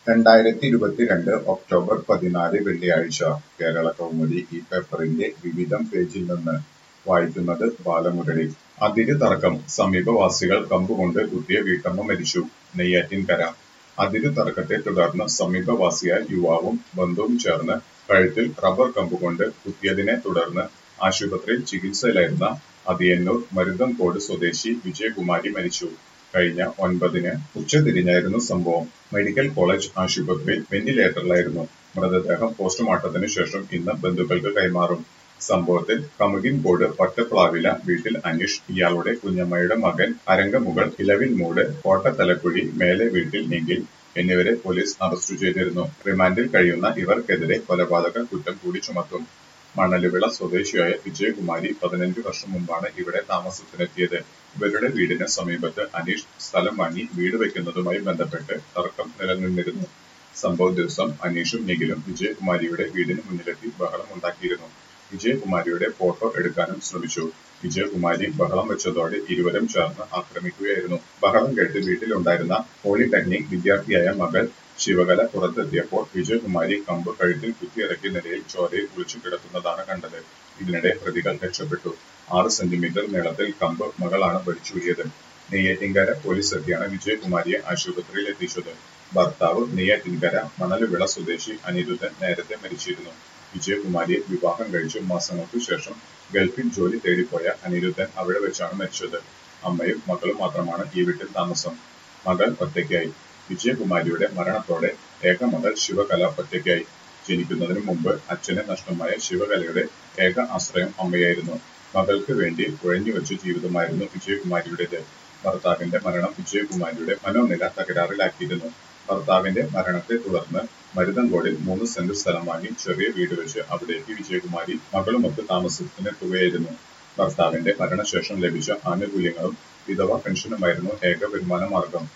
രണ്ടായിരത്തി ഇരുപത്തിരണ്ട് ഒക്ടോബർ പതിനാല് വെള്ളിയാഴ്ച കേരള കൗമുദി ഈ പേപ്പറിന്റെ വിവിധം പേജിൽ നിന്ന് വായിക്കുന്നത് ബാലമുരളി അതിര് തർക്കം സമീപവാസികൾ കമ്പുകൊണ്ട് കുത്തിയ വീട്ടമ്മ മരിച്ചു നെയ്യാറ്റിൻകര അതിര് തർക്കത്തെ തുടർന്ന് സമീപവാസിയായ യുവാവും ബന്ധുവും ചേർന്ന് കഴുത്തിൽ റബ്ബർ കമ്പുകൊണ്ട് കുത്തിയതിനെ തുടർന്ന് ആശുപത്രിയിൽ ചികിത്സയിലായിരുന്ന അതിയന്നൂർ മരുതംകോട് സ്വദേശി വിജയകുമാരി മരിച്ചു കഴിഞ്ഞ ഒൻപതിന് ഉച്ചതിരിഞ്ഞായിരുന്നു സംഭവം മെഡിക്കൽ കോളേജ് ആശുപത്രിയിൽ വെന്റിലേറ്ററിലായിരുന്നു മൃതദേഹം പോസ്റ്റ്മോർട്ടത്തിന് ശേഷം ഇന്ന് ബന്ധുക്കൾക്ക് കൈമാറും സംഭവത്തിൽ കമുകിൻകോട് പട്ടപ്ലാവില വീട്ടിൽ അനീഷ് ഇയാളുടെ കുഞ്ഞമ്മയുടെ മകൻ അരങ്കമുകൾ ഇലവിൻമൂട് കോട്ടത്തലക്കുഴി മേലെ വീട്ടിൽ നിഖിൽ എന്നിവരെ പോലീസ് അറസ്റ്റ് ചെയ്തിരുന്നു റിമാൻഡിൽ കഴിയുന്ന ഇവർക്കെതിരെ കൊലപാതക കുറ്റം കൂടി ചുമത്തും മണലുവിള സ്വദേശിയായ വിജയകുമാരി പതിനഞ്ച് വർഷം മുമ്പാണ് ഇവിടെ താമസത്തിനെത്തിയത് ഇവരുടെ വീടിന് സമീപത്ത് അനീഷ് സ്ഥലം വാങ്ങി വീട് വെക്കുന്നതുമായി ബന്ധപ്പെട്ട് തർക്കം നിലനിന്നിരുന്നു സംഭവ ദിവസം അനീഷും നിഖിലും വിജയകുമാരിയുടെ വീടിന് മുന്നിലെത്തി ബഹളം ഉണ്ടാക്കിയിരുന്നു വിജയകുമാരിയുടെ ഫോട്ടോ എടുക്കാനും ശ്രമിച്ചു വിജയകുമാരി ബഹളം വെച്ചതോടെ ഇരുവരും ചേർന്ന് ആക്രമിക്കുകയായിരുന്നു ബഹളം കേട്ട് വീട്ടിലുണ്ടായിരുന്ന പോളിടെക്നിക് വിദ്യാർത്ഥിയായ മകൾ ശിവകല പുറത്തെത്തിയപ്പോൾ വിജയകുമാരി കമ്പ് കഴുത്തിൽ കുത്തിയിറക്കിയ നിലയിൽ ചോരയിൽ കുളിച്ചു കിടക്കുന്നതാണ് കണ്ടത് ഇതിനിടെ പ്രതികൾ രക്ഷപ്പെട്ടു ആറ് സെന്റിമീറ്റർ നീളത്തിൽ കമ്പ് മകളാണ് വലിച്ചൂരിയത് നെയ്യാറ്റിൻകര പോലീസ് എത്തിയാണ് വിജയകുമാരിയെ ആശുപത്രിയിൽ എത്തിച്ചത് ഭർത്താവ് നെയ്യാറ്റിൻകര മണലുവിള സ്വദേശി അനിരുദ്ധൻ നേരത്തെ മരിച്ചിരുന്നു വിജയകുമാരിയെ വിവാഹം കഴിച്ചു മാസങ്ങൾക്കു ശേഷം ഗൾഫിൽ ജോലി തേടിപ്പോയ അനിരുദ്ധൻ അവിടെ വെച്ചാണ് മരിച്ചത് അമ്മയും മകളും മാത്രമാണ് ഈ വീട്ടിൽ താമസം മകൾ ഒറ്റയ്ക്കായി വിജയകുമാരിയുടെ മരണത്തോടെ ഏക മകൾ ശിവകല ഒറ്റയ്ക്കായി ജനിക്കുന്നതിന് മുമ്പ് അച്ഛനെ നഷ്ടമായ ശിവകലയുടെ ഏക ആശ്രയം അമ്മയായിരുന്നു മകൾക്ക് വേണ്ടി കുഴഞ്ഞുവെച്ച ജീവിതമായിരുന്നു വിജയകുമാരിയുടേത് ഭർത്താവിന്റെ മരണം വിജയകുമാരിയുടെ മനോനില തകരാറിലാക്കിയിരുന്നു ഭർത്താവിന്റെ മരണത്തെ തുടർന്ന് മരുതങ്കോടിൽ മൂന്ന് സെന്റ് സ്ഥലം വാങ്ങി ചെറിയ വീട് വെച്ച് അവിടേക്ക് വിജയകുമാരി മകളുമൊത്ത് താമസത്തിനെത്തുകയായിരുന്നു ഭർത്താവിന്റെ മരണശേഷം ലഭിച്ച ആനുകൂല്യങ്ങളും വിധവ പെൻഷനുമായിരുന്നു ഏക വരുമാന മാർഗം